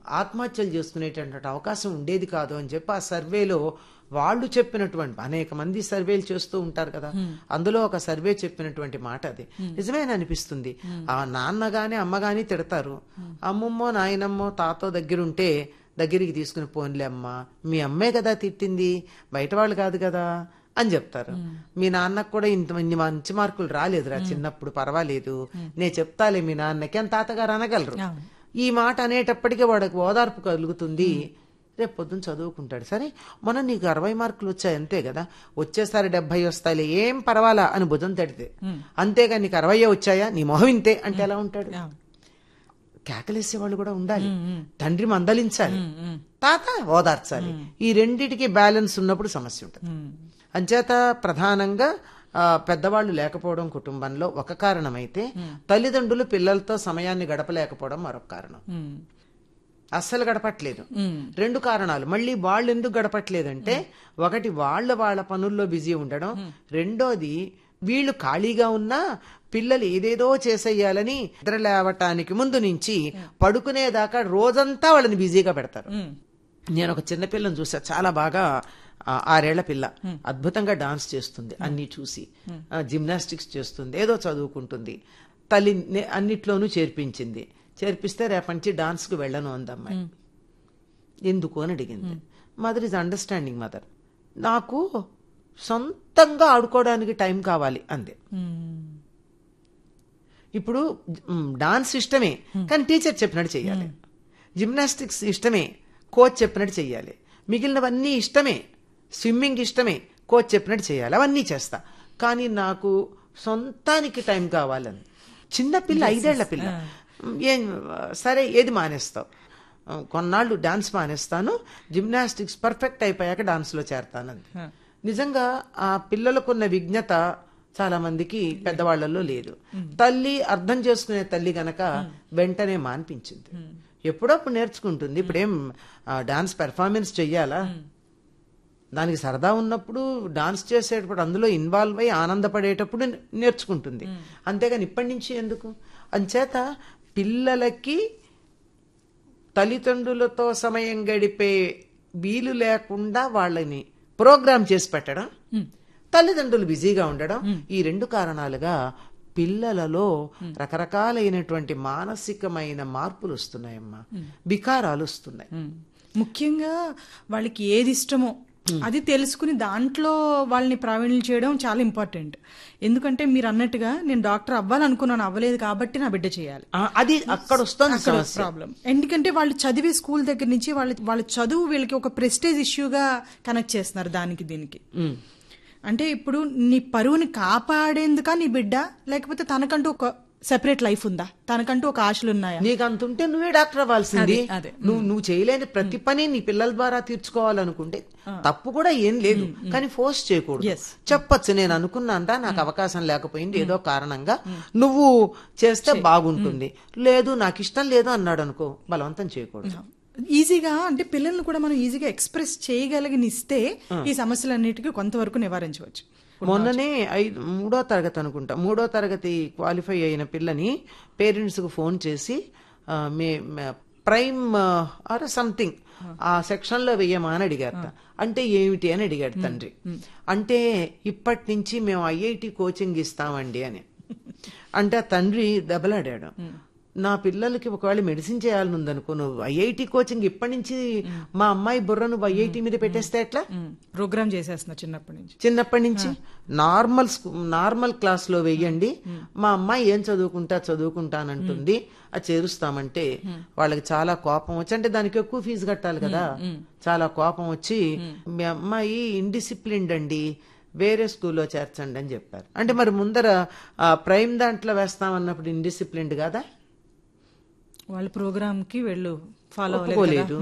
ఆత్మహత్యలు చేసుకునేటటువంటి అవకాశం ఉండేది కాదు అని చెప్పి ఆ సర్వేలో వాళ్ళు చెప్పినటువంటి అనేక మంది సర్వేలు చేస్తూ ఉంటారు కదా అందులో ఒక సర్వే చెప్పినటువంటి మాట అది నిజమేనా అనిపిస్తుంది ఆ నాన్న గాని అమ్మ గాని తిడతారు అమ్మమ్మో నాయనమ్మో తాతో దగ్గరుంటే దగ్గరికి తీసుకుని పోన్లే అమ్మ మీ అమ్మే కదా తిట్టింది బయట వాళ్ళు కాదు కదా అని చెప్తారు మీ నాన్నకు కూడా ఇంత ఇన్ని మంచి మార్కులు రాలేదురా చిన్నప్పుడు పర్వాలేదు నేను చెప్తాలే మీ నాన్నకి అని తాతగారు అనగలరు ఈ మాట అనేటప్పటికీ వాడికి ఓదార్పు కలుగుతుంది రేపు పొద్దున్న చదువుకుంటాడు సరే మొన్న నీకు అరవై మార్కులు వచ్చాయి అంతే కదా వచ్చేసారి డెబ్బై వస్తాయిలే ఏం పర్వాలా అని భుజం తడితే అంతేగా నీకు అరవై వచ్చాయా నీ మొహం ఇంతే అంటే ఎలా ఉంటాడు కేకలేసే వాళ్ళు కూడా ఉండాలి తండ్రి మందలించాలి తాత ఓదార్చాలి ఈ రెండిటికి బ్యాలెన్స్ ఉన్నప్పుడు సమస్య ఉంటుంది అంచేత ప్రధానంగా ఆ, పెద్దవాళ్ళు లేకపోవడం కుటుంబంలో ఒక కారణమైతే తల్లిదండ్రులు పిల్లలతో సమయాన్ని గడపలేకపోవడం మరొక కారణం అస్సలు గడపట్లేదు రెండు కారణాలు మళ్ళీ వాళ్ళు ఎందుకు గడపట్లేదంటే ఒకటి వాళ్ళ వాళ్ళ పనుల్లో బిజీ ఉండడం రెండోది వీళ్ళు ఖాళీగా ఉన్నా పిల్లలు ఏదేదో చేసేయాలని నిద్ర లేవటానికి ముందు నుంచి పడుకునేదాకా రోజంతా వాళ్ళని బిజీగా పెడతారు నేను ఒక చిన్న పిల్లని చూసా చాలా బాగా ఆ, ఆరేళ్ల పిల్ల అద్భుతంగా డాన్స్ చేస్తుంది అన్ని చూసి జిమ్నాస్టిక్స్ చేస్తుంది ఏదో చదువుకుంటుంది తల్లి నే- అన్నిట్లోనూ చేర్పించింది చేర్పిస్తే రేపటి నుంచి డాన్స్ కు వెళ్ళను అంది అమ్మాయి ఎందుకు అని అడిగింది మదర్ ఇస్ అండర్స్టాండింగ్ మదర్ నాకు సొంతంగా ఆడుకోవడానికి టైం కావాలి అంది ఇప్పుడు మ్, డాన్స్ ఇష్టమే కానీ టీచర్ చెప్పినట్టు చెయ్యాలి జిమ్నాస్టిక్స్ ఇష్టమే కోచ్ చెప్పినట్టు చెయ్యాలి మిగిలినవన్నీ ఇష్టమే స్విమ్మింగ్ ఇష్టమే కోచ్ చెప్పినట్టు చేయాలి అవన్నీ చేస్తా కానీ నాకు సొంతానికి టైం కావాలని చిన్న పిల్ల ఐదేళ్ల పిల్ల ఏం సరే ఏది మానేస్తావు కొన్నాళ్ళు డాన్స్ మానేస్తాను జిమ్నాస్టిక్స్ పర్ఫెక్ట్ అయిపోయాక డాన్స్లో చేరతానంది నిజంగా ఆ పిల్లలకున్న విజ్ఞత చాలా మందికి పెద్దవాళ్లలో లేదు తల్లి అర్థం చేసుకునే తల్లి గనక వెంటనే మాన్పించింది ఎప్పుడప్పుడు నేర్చుకుంటుంది ఇప్పుడేం ఆ, డాన్స్ పెర్ఫార్మెన్స్ చెయ్యాలా దానికి సరదా ఉన్నప్పుడు డాన్స్ చేసేటప్పుడు అందులో ఇన్వాల్వ్ అయ్యి ఆనందపడేటప్పుడు నేర్చుకుంటుంది అంతేగాని ఇప్పటి నుంచి ఎందుకు అంచేత పిల్లలకి తల్లిదండ్రులతో సమయం గడిపే వీలు లేకుండా వాళ్ళని ప్రోగ్రామ్ చేసి పెట్టడం తల్లిదండ్రులు బిజీగా ఉండడం ఈ రెండు కారణాలుగా పిల్లలలో రకరకాలైనటువంటి మానసికమైన మార్పులు వస్తున్నాయమ్మా వికారాలు వస్తున్నాయి ముఖ్యంగా వాళ్ళకి ఏది ఇష్టమో అది తెలుసుకుని దాంట్లో వాళ్ళని ప్రావీణ్యం చేయడం చాలా ఇంపార్టెంట్ ఎందుకంటే మీరు అన్నట్టుగా నేను డాక్టర్ అవ్వాలనుకున్నాను అవ్వలేదు కాబట్టి నా బిడ్డ చేయాలి ఆ, అది అక్కడ వస్తుంది సమస్య ప్రాబ్లం ఎందుకంటే వాళ్ళు చదివే స్కూల్ దగ్గర నుంచి వాళ్ళ వాళ్ళ చదువు వీళ్ళకి ఒక ప్రెస్టేజ్ ఇష్యూగా కనెక్ట్ చేస్తున్నారు దానికి దీనికి ఉమ్. అంటే ఇప్పుడు నీ పరువుని కాపాడేందుకా నీ బిడ్డ లేకపోతే తనకంటూ ఒక సెపరేట్ లైఫ్ ఉందా తనకంటూ ఒక ఆశలు ఉన్నాయా నీకు అంతుంటే నువ్వే డాక్టర్ అవ్వాల్సింది అదే, అదే. నువ్వు నువ్వు చేయలేని ప్రతి పని నీ పిల్లల ద్వారా తీర్చుకోవాలనుకుంటే తప్పు కూడా ఏం లేదు కానీ ఫోర్స్ చేయకూడదు Yes. చెప్పొచ్చు నేను అనుకున్నాంట నాకు అవకాశం లేకపోయింది ఏదో కారణంగా నువ్వు చేస్తే బాగుంటుంది లేదు నాకు ఇష్టం లేదు అన్నాడు అనుకో బలవంతం చేయకూడదు ఈజీగా అంటే పిల్లల్ని కూడా మనం ఈజీగా ఎక్స్ప్రెస్ చేయగలిగినిస్తే ఈ సమస్యలన్నిటికీ కొంతవరకు నివారించవచ్చు మొన్ననే ఐదు మూడో తరగతి అనుకుంటా మూడో తరగతి క్వాలిఫై అయిన పిల్లని పేరెంట్స్ కు ఫోన్ చేసి ఆ, may may- prime or something uh section లో వెయ్యమా అని అడిగారట అంటే ఏమిటి అని అడిగాడు తండ్రి అంటే ఇప్పటి నుంచి మేము ఐఐటి కోచింగ్ ఇస్తామండి అని అంటే ఆ తండ్రి దెబ్బలాడాడు నా పిల్లలకి ఒకవేళ మెడిసిన్ చేయాలని ఉందనుకో నువ్వు ఐఐటి కోచింగ్ ఇప్పటి నుంచి మా అమ్మాయి బుర్ర నువ్వు ఐఐటి మీద పెట్టేస్తే ఎట్లా ప్రోగ్రామ్ చేసేస్తున్నా చిన్నప్పటి నుంచి చిన్నప్పటి నుంచి నార్మల్ స్కూ- నార్మల్ క్లాస్ లో వెయ్యండి మా అమ్మాయి ఏం చదువుకుంటా చదువుకుంటానంటుంది అది చేరుస్తామంటే వాళ్ళకి చాలా కోపం వచ్చి అంటే దానికి ఎక్కువ ఫీజు కట్టాలి కదా చాలా కోపం వచ్చి మీ అమ్మాయి ఇండిసిప్లిన్డ్ అండి వేరే స్కూల్లో చేర్చండి అని చెప్పారు అంటే మరి ముందర ఆ ప్రైమ్ దాంట్లో వేస్తామన్నప్పుడు ఇండిసిప్లిన్డ్ కదా వాళ్ళ ప్రోగ్రామ్ కి వెళ్ళు ఫాలో ఒప్పుకోలేదు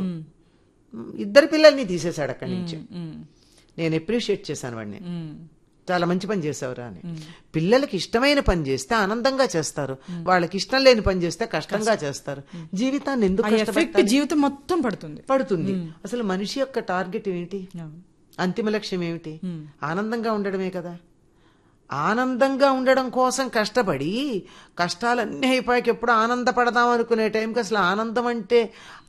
ఇద్దరు పిల్లల్ని తీసేశాడు అక్కడి నుంచి నేను అప్రిషియేట్ చేశాను వాడిని చాలా మంచి పని చేసావురా అని పిల్లలకి ఇష్టమైన పని చేస్తే ఆనందంగా చేస్తారు వాళ్ళకి ఇష్టం లేని పని చేస్తే కష్టంగా చేస్తారు జీవితాన్ని ఎందుకు ఎఫెక్ట్ కష్టపెట్టాలి? జీవితం మొత్తం పడుతుంది పడుతుంది అసలు మనిషి యొక్క టార్గెట్ ఏంటి అంతిమ లక్ష్యం ఏమిటి ఆనందంగా ఉండడమే కదా ఆనందంగా ఉండడం కోసం కష్టపడి కష్టాలన్నీ అయిపోయాక ఎప్పుడు ఆనందపడదాం అనుకునే టైంకి అసలు ఆనందం అంటే